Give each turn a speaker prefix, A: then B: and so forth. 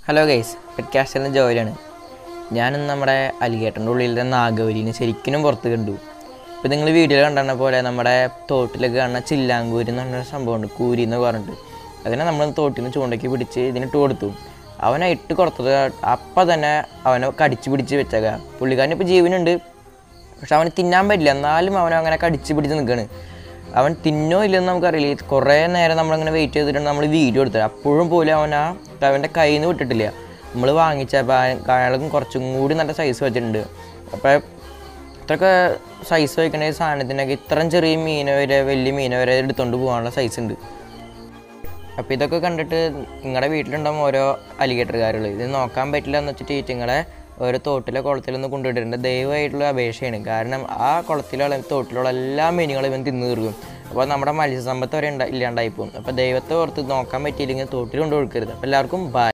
A: hello guys പെറ്റ്കാസ്റ്ററിൻ്റെ ജോയിലാണ് ഞാനിന്ന് നമ്മുടെ അലിഗേറ്ററിൻ്റെ ഉള്ളിലെ നാഗവലിനെ ശരിക്കും പുറത്ത് കണ്ടു ഇപ്പോൾ നിങ്ങൾ വീഡിയോയിൽ കണ്ടാണ പോലെ നമ്മുടെ തോട്ടിലൊക്കെ കാണുന്ന ചില്ലാങ്കൂരി എന്ന് പറഞ്ഞൊരു സംഭവമുണ്ട് കൂരി എന്ന് പറഞ്ഞിട്ട് അതിനെ നമ്മൾ തോട്ടിൽ നിന്ന് ചൂണ്ടയ്ക്ക് പിടിച്ച് ഇതിനിട്ട് കൊടുത്തു അവനെ ഇട്ട് കൊടുത്തത് അപ്പം തന്നെ അവനെ കടിച്ച് പിടിച്ച് വെച്ചേക്ക പുള്ളിക്കാരൻ ഇപ്പോൾ ജീവനുണ്ട് പക്ഷെ അവന് തിന്നാൻ പറ്റില്ല എന്നാലും അവൻ അങ്ങനെ കടിച്ച് പിടിച്ച് നിൽക്കുകയാണ് അവൻ തിന്നോ ഇല്ലെന്ന് നമുക്കറിയില്ല കുറേ നേരം നമ്മളങ്ങനെ വെയിറ്റ് ചെയ്തിട്ടാണ് നമ്മൾ വീഡിയോ എടുത്തത് അപ്പോഴും പോലും അവൻ ആ അവൻ്റെ കയ്യിൽ നിന്ന് വിട്ടിട്ടില്ല നമ്മൾ വാങ്ങിച്ചപ്പോൾ അയാൾക്കും കുറച്ചും കൂടി നല്ല സൈസ് വെച്ചിട്ടുണ്ട് അപ്പോൾ ഇത്രയൊക്കെ സൈസ് വയ്ക്കുന്ന ഈ സാധനത്തിനൊക്കെ ഇത്രയും ചെറിയ മീന വരെ വലിയ മീന വരെ എടുത്തുകൊണ്ട് പോകാനുള്ള സൈസ് ഉണ്ട് അപ്പോൾ ഇതൊക്കെ കണ്ടിട്ട് നിങ്ങളുടെ വീട്ടിലുണ്ടാകും ഓരോ അലിഗേറ്ററുകാരുകൾ ഇത് നോക്കാൻ പറ്റില്ല എന്ന് വെച്ചിട്ട് ഈറ്റിങ്ങളെ ഓരോ തോട്ടിലെ കുളത്തിലൊന്നും കൊണ്ടുവിട്ടിട്ടുണ്ട് ദയവായിട്ടുള്ള അപേക്ഷയാണ് കാരണം ആ കുളത്തിലുള്ള തോട്ടിലുള്ള എല്ലാ മീനുകളും ഇവൻ തിന്നു തീർക്കും അപ്പോൾ നമ്മുടെ മത്സ്യസമ്പത്ത് വരെ ഉണ്ടാ ഇല്ലാണ്ടായി പോകും അപ്പോൾ ദൈവത്തെ ഓർത്ത് നോക്കാൻ പറ്റിയില്ലെങ്കിൽ തോട്ടിൽ കൊണ്ടു കൊടുക്കരുത് അപ്പോൾ എല്ലാവർക്കും ബൈ